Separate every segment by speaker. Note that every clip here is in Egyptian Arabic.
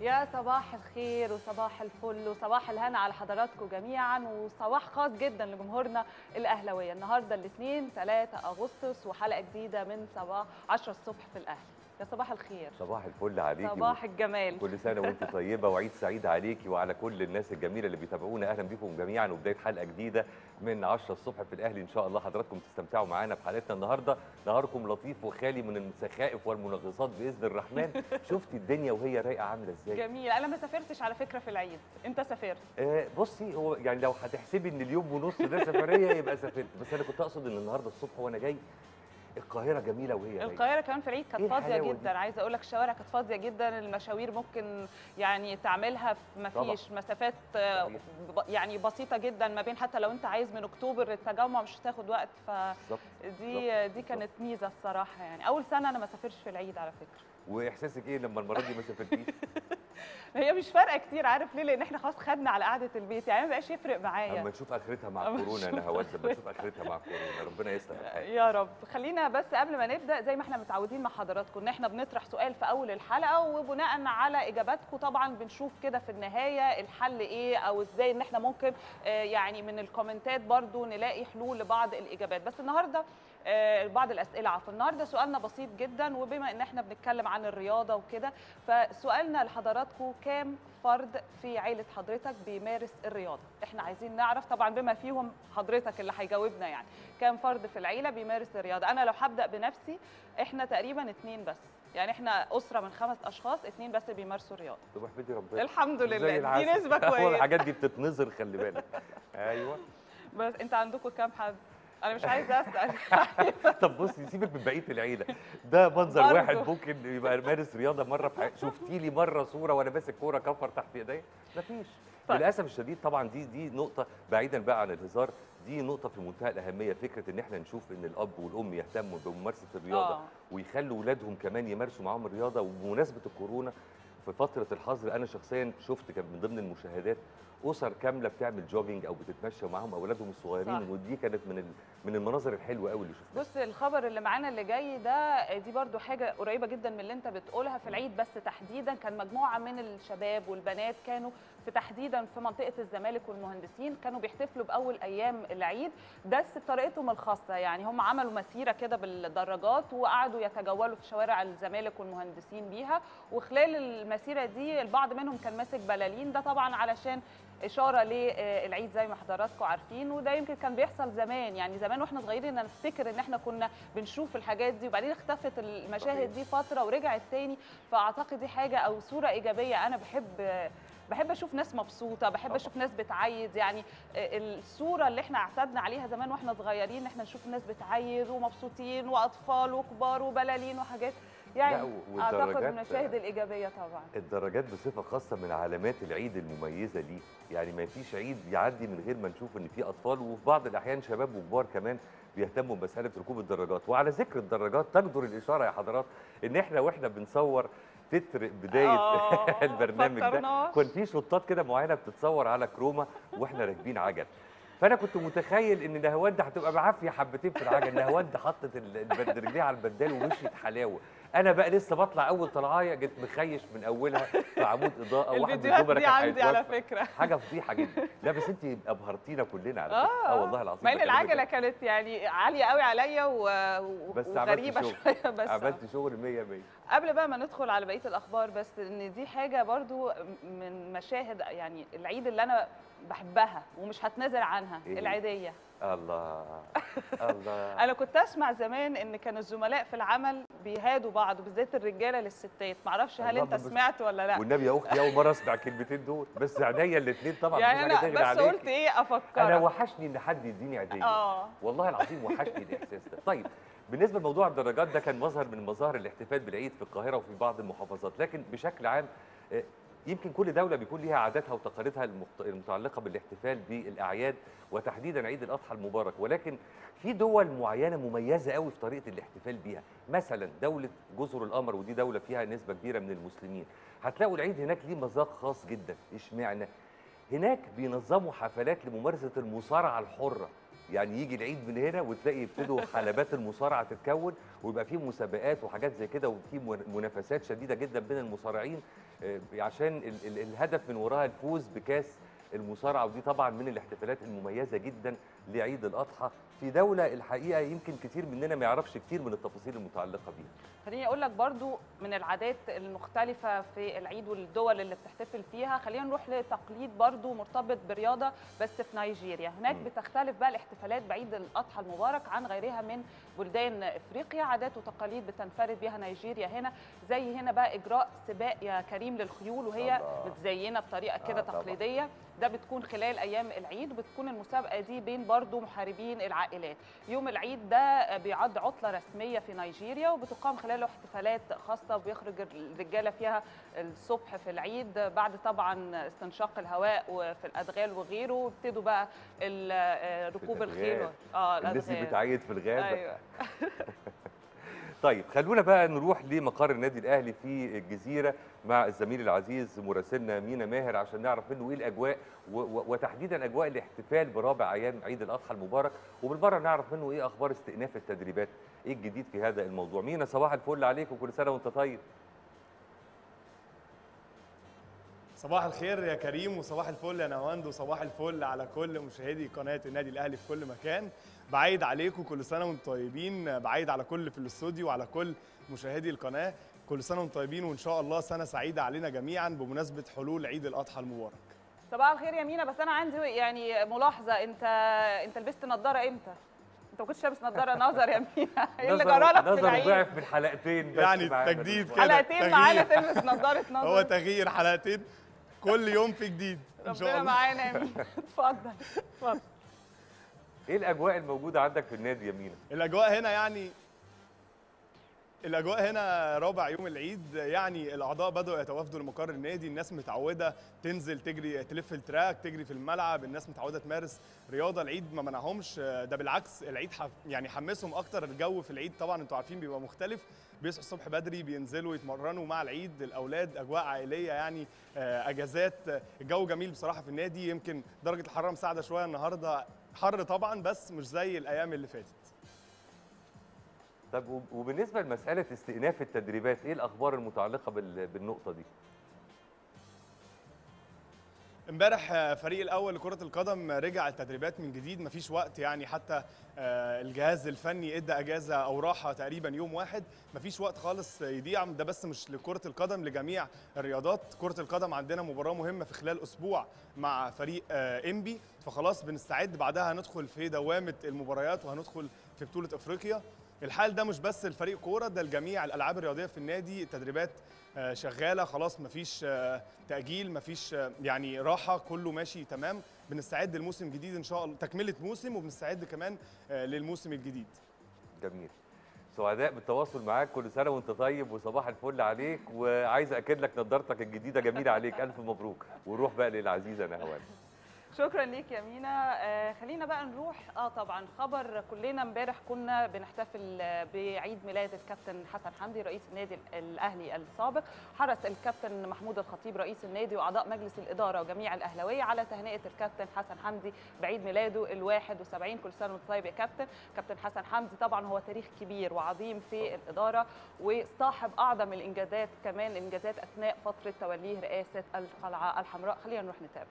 Speaker 1: يا صباح الخير وصباح الفل وصباح الهنا على حضراتكم جميعا وصباح خاص جدا لجمهورنا الاهلاويه النهارده الاثنين 3 اغسطس وحلقه جديده من صباح 10 الصبح في الاهلي يا صباح الخير
Speaker 2: صباح الفل عليكي
Speaker 1: صباح الجمال
Speaker 2: كل سنه وانت طيبه وعيد سعيد عليكي وعلى كل الناس الجميله اللي بيتابعونا اهلا بيكم جميعا وبدايه حلقه جديده من 10 الصبح في الاهلي ان شاء الله حضراتكم تستمتعوا معانا في حلقتنا النهارده نهاركم لطيف وخالي من السخائف والمنغصات باذن الرحمن شفتي الدنيا وهي رايقه عامله ازاي
Speaker 1: جميل انا ما سافرتش على فكره في العيد انت سافرت
Speaker 2: آه بصي هو يعني لو هتحسبي ان اليوم ونص ده سفريه يبقى سافرت بس انا كنت اقصد ان النهارده الصبح وانا جاي القاهره جميله وهي رايقه
Speaker 1: القاهره كمان في العيد
Speaker 2: إيه
Speaker 1: كانت فاضيه
Speaker 2: الحلاوة دي؟
Speaker 1: جدا عايزه اقول لك الشوارع كانت فاضيه جدا المشاوير ممكن يعني تعملها في ما
Speaker 2: طبعا.
Speaker 1: فيش مسافات آه،
Speaker 2: صحيح.
Speaker 1: ب- يعني بسيطه جدا ما بين حتى لو انت عايز من اكتوبر التجمع مش هتاخد وقت
Speaker 2: بالظبط
Speaker 1: فدي
Speaker 2: بالظبط،
Speaker 1: دي كانت ميزه الصراحه يعني اول سنه انا ما سافرش في العيد على فكره
Speaker 2: واحساسك ايه لما المره دي ما سافرتيش
Speaker 1: هي مش فارقه كتير عارف ليه لان احنا خلاص خدنا على قعده البيت يعني ما بقاش يفرق معايا
Speaker 2: اما نشوف اخرتها مع
Speaker 1: أما
Speaker 2: كورونا
Speaker 1: نشوف
Speaker 2: انا هود لما نشوف اخرتها مع كورونا ربنا يستر الحال.
Speaker 1: يا رب خلينا بس قبل ما نبدا زي ما احنا متعودين مع حضراتكم ان احنا بنطرح سؤال في اول الحلقه وبناء على اجاباتكم طبعا بنشوف كده في النهايه الحل ايه او ازاي ان احنا ممكن آه، يعني من الكومنتات برضو نلاقي حلول لبعض الاجابات بس النهارده آه، بعض الاسئله عفوا النهارده سؤالنا بسيط جدا وبما ان احنا بنتكلم عن الرياضه وكده فسؤالنا لحضراتكم كام فرد في عيله حضرتك بيمارس الرياضه احنا عايزين نعرف طبعا بما فيهم حضرتك اللي هيجاوبنا يعني كام فرد في العيله بيمارس الرياضه انا لو هبدا بنفسي احنا تقريبا اتنين بس يعني احنا اسره من خمس اشخاص اتنين بس بيمارسوا الرياضه
Speaker 2: طب احمدي ربنا
Speaker 1: الحمد
Speaker 2: زي
Speaker 1: لله دي
Speaker 2: العسل.
Speaker 1: نسبه
Speaker 2: هو
Speaker 1: كويسه
Speaker 2: الحاجات دي بتتنظر خلي بالك ايوه
Speaker 1: بس انت عندكم كام حد انا مش عايزه اسال
Speaker 2: طب بصي سيبك من بقيه العيله ده منظر
Speaker 1: برضه.
Speaker 2: واحد ممكن يبقى مارس رياضه مره في حياتي شفتي لي مره صوره وانا ماسك كوره كفر تحت ايديا مفيش
Speaker 1: طيب.
Speaker 2: للاسف الشديد طبعا دي دي نقطه بعيدا بقى عن الهزار دي نقطه في منتهى الاهميه فكره ان احنا نشوف ان الاب والام يهتموا بممارسه الرياضه
Speaker 1: آه.
Speaker 2: ويخلوا اولادهم كمان يمارسوا معاهم الرياضه وبمناسبه الكورونا في فتره الحظر انا شخصيا شفت كان من ضمن المشاهدات اسر كامله بتعمل جوجينج او بتتمشى معاهم اولادهم الصغيرين
Speaker 1: صح.
Speaker 2: ودي كانت من ال- من المناظر الحلوه قوي اللي شفتها
Speaker 1: بص الخبر اللي معانا اللي جاي ده دي برضو حاجة قريبة جدا من اللي انت بتقولها في العيد بس تحديدا كان مجموعة من الشباب والبنات كانوا في تحديدا في منطقة الزمالك والمهندسين كانوا بيحتفلوا بأول أيام العيد بس بطريقتهم الخاصة يعني هم عملوا مسيرة كده بالدراجات وقعدوا يتجولوا في شوارع الزمالك والمهندسين بيها وخلال المسيرة دي البعض منهم كان ماسك بلالين ده طبعا علشان اشاره للعيد زي ما حضراتكم عارفين وده يمكن كان بيحصل زمان يعني زمان واحنا صغيرين انا افتكر ان احنا كنا بنشوف الحاجات دي وبعدين اختفت المشاهد دي فتره ورجعت تاني فاعتقد دي حاجه او صوره ايجابيه انا بحب بحب اشوف ناس مبسوطه بحب
Speaker 2: طبعاً.
Speaker 1: اشوف ناس بتعيد يعني الصوره اللي احنا اعتدنا عليها زمان واحنا صغيرين ان احنا نشوف ناس بتعيد ومبسوطين واطفال وكبار وبلالين وحاجات يعني
Speaker 2: و-
Speaker 1: اعتقد
Speaker 2: والدرجات-
Speaker 1: من المشاهد الايجابيه طبعا
Speaker 2: الدرجات بصفه خاصه من علامات العيد المميزه دي يعني ما فيش عيد يعدي من غير ما نشوف ان في اطفال وفي بعض الاحيان شباب وكبار كمان بيهتموا بمساله ركوب الدراجات وعلى ذكر الدراجات تجدر الاشاره يا حضرات ان احنا واحنا بنصور تتر بدايه
Speaker 1: آه،
Speaker 2: البرنامج ده
Speaker 1: فكرناش.
Speaker 2: كان في شطات كده معينه بتتصور على كروما واحنا راكبين عجل فانا كنت متخيل ان نهاوند هتبقى بعافيه حبتين في العجل نهاوند حطت ال- البد- رجليها على البدال ومشيت حلاوه انا بقى لسه بطلع اول طلعايه جيت مخيش من اولها في عمود اضاءه واحد من
Speaker 1: الفيديوهات
Speaker 2: الزملاء
Speaker 1: دي
Speaker 2: كان
Speaker 1: عندي على
Speaker 2: هيتوفى.
Speaker 1: فكره
Speaker 2: حاجه فضيحه جدا لا بس انت ابهرتينا كلنا على فكره اه والله العظيم
Speaker 1: مع ان
Speaker 2: بكلمك
Speaker 1: العجله
Speaker 2: بجد.
Speaker 1: كانت يعني عاليه قوي عليا و... و-
Speaker 2: بس عملت
Speaker 1: وغريبه
Speaker 2: شغل.
Speaker 1: شويه بس
Speaker 2: عملت شغل 100 100
Speaker 1: قبل بقى ما ندخل على بقيه الاخبار بس ان دي حاجه برضو من مشاهد يعني العيد اللي انا بحبها ومش هتنازل عنها
Speaker 2: إيه هي؟
Speaker 1: العيديه
Speaker 2: الله الله
Speaker 1: انا كنت اسمع زمان ان كان الزملاء في العمل بيهادوا بعض وبالذات الرجاله للستات معرفش هل
Speaker 2: الله،
Speaker 1: انت
Speaker 2: بس-
Speaker 1: سمعت ولا لا
Speaker 2: والنبي يا اختي اول مره اسمع الكلمتين دول بس عينيا الاثنين طبعا
Speaker 1: يعني
Speaker 2: مفيش حاجة
Speaker 1: انا
Speaker 2: تغني
Speaker 1: بس
Speaker 2: عليكي.
Speaker 1: قلت ايه
Speaker 2: انا
Speaker 1: افكرك
Speaker 2: وحشني ان حد يديني عيديه
Speaker 1: اه
Speaker 2: والله العظيم وحشني الاحساس ده طيب بالنسبه لموضوع الدراجات ده كان مظهر من مظاهر الاحتفال بالعيد في القاهره وفي بعض المحافظات لكن بشكل عام آه، يمكن كل دوله بيكون ليها عاداتها وتقاليدها المخت- المتعلقه بالاحتفال بالاعياد وتحديدا عيد الاضحى المبارك ولكن في دول معينه مميزه قوي في طريقه الاحتفال بيها مثلا دوله جزر القمر ودي دوله فيها نسبه كبيره من المسلمين هتلاقوا العيد هناك ليه مذاق خاص جدا اشمعنى هناك بينظموا حفلات لممارسه المصارعه الحره يعني يجي العيد من هنا وتلاقي يبتدوا حلبات المصارعه تتكون ويبقى في مسابقات وحاجات زي كده وفي من- منافسات شديده جدا بين المصارعين آه، عشان ال ال الهدف من وراها الفوز بكاس المصارعه ودي طبعا من الاحتفالات المميزه جدا لعيد الاضحى في دوله الحقيقه يمكن كتير مننا ما يعرفش كتير من التفاصيل المتعلقه بيها
Speaker 1: خليني اقول لك برضو من العادات المختلفه في العيد والدول اللي بتحتفل فيها خلينا نروح لتقليد برضو مرتبط برياضه بس في نيجيريا هناك
Speaker 2: مم.
Speaker 1: بتختلف بقى الاحتفالات بعيد الاضحى المبارك عن غيرها من بلدان افريقيا عادات وتقاليد بتنفرد بها نيجيريا هنا زي هنا بقى اجراء سباق يا كريم للخيول وهي
Speaker 2: الله.
Speaker 1: متزينه بطريقه
Speaker 2: آه
Speaker 1: كده
Speaker 2: طبعاً.
Speaker 1: تقليديه ده بتكون خلال ايام العيد وبتكون المسابقه دي بين برضو محاربين العائلات يوم العيد ده بيعد عطله رسميه في نيجيريا وبتقام خلاله احتفالات خاصه وبيخرج الرجاله فيها الصبح في العيد بعد طبعا استنشاق الهواء وفي الادغال وغيره وابتدوا بقى ال- ركوب الخيل
Speaker 2: الأدغال.
Speaker 1: اه
Speaker 2: الناس اللي
Speaker 1: الادغال
Speaker 2: بتعيد في الغابه
Speaker 1: ايوه
Speaker 2: طيب خلونا بقى نروح لمقر النادي الاهلي في الجزيره مع الزميل العزيز مراسلنا مينا ماهر عشان نعرف منه ايه الاجواء و- و- وتحديدا اجواء الاحتفال برابع ايام عيد الاضحى المبارك وبالمره نعرف منه ايه اخبار استئناف التدريبات ايه الجديد في هذا الموضوع مينا صباح الفل عليك وكل سنه وانت طيب
Speaker 3: صباح الخير يا كريم وصباح الفل يا نواند وصباح الفل على كل مشاهدي قناه النادي الاهلي في كل مكان بعيد عليكم كل سنه وانتم طيبين بعيد على كل في الاستوديو وعلى كل مشاهدي القناه كل سنه وانتم طيبين وان شاء الله سنه سعيده علينا جميعا بمناسبه حلول عيد الاضحى المبارك
Speaker 1: صباح الخير يا مينا بس انا عندي يعني ملاحظه انت انت لبست نضاره امتى؟ انت ما كنتش لابس نضاره نظر يا مينا ايه اللي
Speaker 2: نظر-
Speaker 1: جرالك في
Speaker 2: نظر
Speaker 1: العيد؟
Speaker 2: ضعف من حلقتين بس
Speaker 3: يعني
Speaker 2: معانا
Speaker 3: تجديد
Speaker 2: الأسبوع.
Speaker 3: كده.
Speaker 1: حلقتين معانا
Speaker 3: تغيير.
Speaker 1: تلبس نضاره نظر
Speaker 3: هو تغيير حلقتين كل يوم في جديد ان شاء
Speaker 1: ربنا
Speaker 3: الله
Speaker 1: معانا يا مينا اتفضل اتفضل
Speaker 2: ايه الاجواء الموجوده عندك في النادي يا مينا
Speaker 3: الاجواء هنا يعني الاجواء هنا رابع يوم العيد يعني الاعضاء بداوا يتوافدوا لمقر النادي الناس متعوده تنزل تجري تلف التراك تجري في الملعب الناس متعوده تمارس رياضه العيد ما منعهمش ده بالعكس العيد حف يعني حمسهم اكتر الجو في العيد طبعا انتوا عارفين بيبقى مختلف بيصحوا الصبح بدري بينزلوا يتمرنوا مع العيد الاولاد اجواء عائليه يعني آه، اجازات الجو جميل بصراحه في النادي يمكن درجه الحراره مساعده شويه النهارده حر طبعا بس مش زي الايام اللي فاتت
Speaker 2: طب وب- وبالنسبه لمساله استئناف التدريبات ايه الاخبار المتعلقه بال- بالنقطه دي
Speaker 3: امبارح آه، فريق الاول لكره القدم رجع التدريبات من جديد مفيش وقت يعني حتى آه، الجهاز الفني ادى اجازه او راحه تقريبا يوم واحد مفيش وقت خالص يضيع ده بس مش لكره القدم لجميع الرياضات كره القدم عندنا مباراه مهمه في خلال اسبوع مع فريق آه، انبي فخلاص بنستعد بعدها هندخل في دوامه المباريات وهندخل في بطوله افريقيا الحال ده مش بس الفريق كوره ده لجميع الالعاب الرياضيه في النادي التدريبات آه، شغاله خلاص مفيش آه، تاجيل مفيش آه، يعني راحه كله ماشي تمام بنستعد للموسم الجديد ان شاء الله تكمله موسم وبنستعد كمان آه، للموسم الجديد
Speaker 2: جميل سعداء بالتواصل معاك كل سنه وانت طيب وصباح الفل عليك وعايز اكد لك نضارتك الجديده جميله عليك الف مبروك وروح بقى للعزيزه نهوان
Speaker 1: شكرا ليك يا مينا آه خلينا بقى نروح اه طبعا خبر كلنا امبارح كنا بنحتفل آه، بعيد ميلاد الكابتن حسن حمدي رئيس النادي الاهلي السابق حرص الكابتن محمود الخطيب رئيس النادي واعضاء مجلس الاداره وجميع الاهلاويه على تهنئه الكابتن حسن حمدي بعيد ميلاده ال 71 كل سنه وانت طيب يا كابتن كابتن حسن حمدي طبعا هو تاريخ كبير وعظيم في الاداره وصاحب اعظم الانجازات كمان الانجازات اثناء فتره توليه رئاسه القلعه الحمراء خلينا نروح نتابع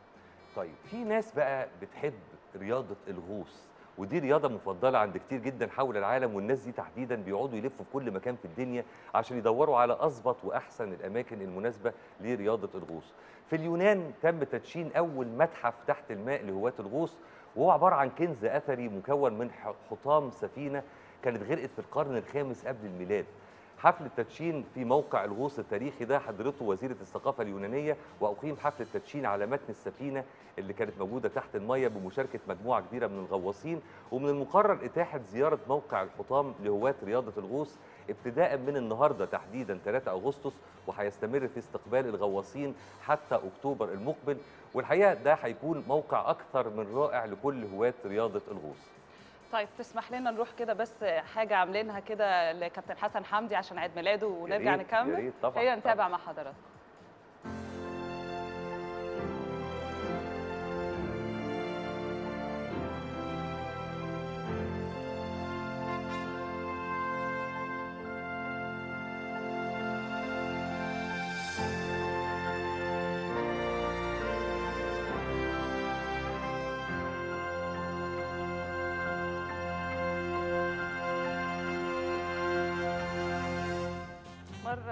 Speaker 2: طيب في ناس بقى بتحب رياضه الغوص ودي رياضه مفضله عند كتير جدا حول العالم والناس دي تحديدا بيقعدوا يلفوا في كل مكان في الدنيا عشان يدوروا على اظبط واحسن الاماكن المناسبه لرياضه الغوص في اليونان تم تدشين اول متحف تحت الماء لهواة الغوص وهو عباره عن كنز اثري مكون من ح- حطام سفينه كانت غرقت في القرن الخامس قبل الميلاد حفل التدشين في موقع الغوص التاريخي ده حضرته وزيره الثقافه اليونانيه واقيم حفل التدشين على متن السفينه اللي كانت موجوده تحت الميه بمشاركه مجموعه كبيره من الغواصين ومن المقرر اتاحه زياره موقع الحطام لهواة رياضه الغوص ابتداء من النهارده تحديدا 3 اغسطس وهيستمر في استقبال الغواصين حتى اكتوبر المقبل والحقيقه ده هيكون موقع اكثر من رائع لكل هواة رياضه الغوص
Speaker 1: طيب تسمح لنا نروح كده بس حاجه عاملينها كده لكابتن حسن حمدي عشان عيد ميلاده ونرجع
Speaker 2: ريت، يا
Speaker 1: نكمل
Speaker 2: ريت طبعاً،
Speaker 1: خلينا نتابع
Speaker 2: طبعاً.
Speaker 1: مع حضراتكم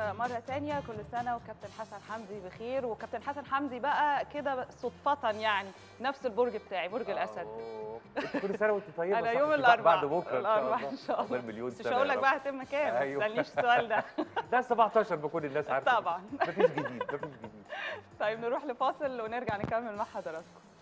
Speaker 1: مره تانية كل سنه وكابتن حسن حمدي بخير وكابتن حسن حمدي بقى كده صدفه يعني نفس البرج بتاعي برج الاسد
Speaker 2: أوه. أنت كل سنه وانت طيبه
Speaker 1: انا
Speaker 2: صح؟
Speaker 1: يوم
Speaker 2: أنت
Speaker 1: الاربعاء
Speaker 2: بعد بكره
Speaker 1: الاربعاء ان شاء الله
Speaker 2: عقبال مليون
Speaker 1: بس
Speaker 2: سنه
Speaker 1: مش هقول
Speaker 2: يا
Speaker 1: لك
Speaker 2: رب.
Speaker 1: بقى هتم كام ما
Speaker 2: أيوة.
Speaker 1: تسالنيش السؤال ده
Speaker 2: ده 17 بكل الناس عارفه
Speaker 1: طبعا
Speaker 2: مفيش جديد مفيش جديد
Speaker 1: طيب نروح لفاصل ونرجع نكمل مع حضراتكم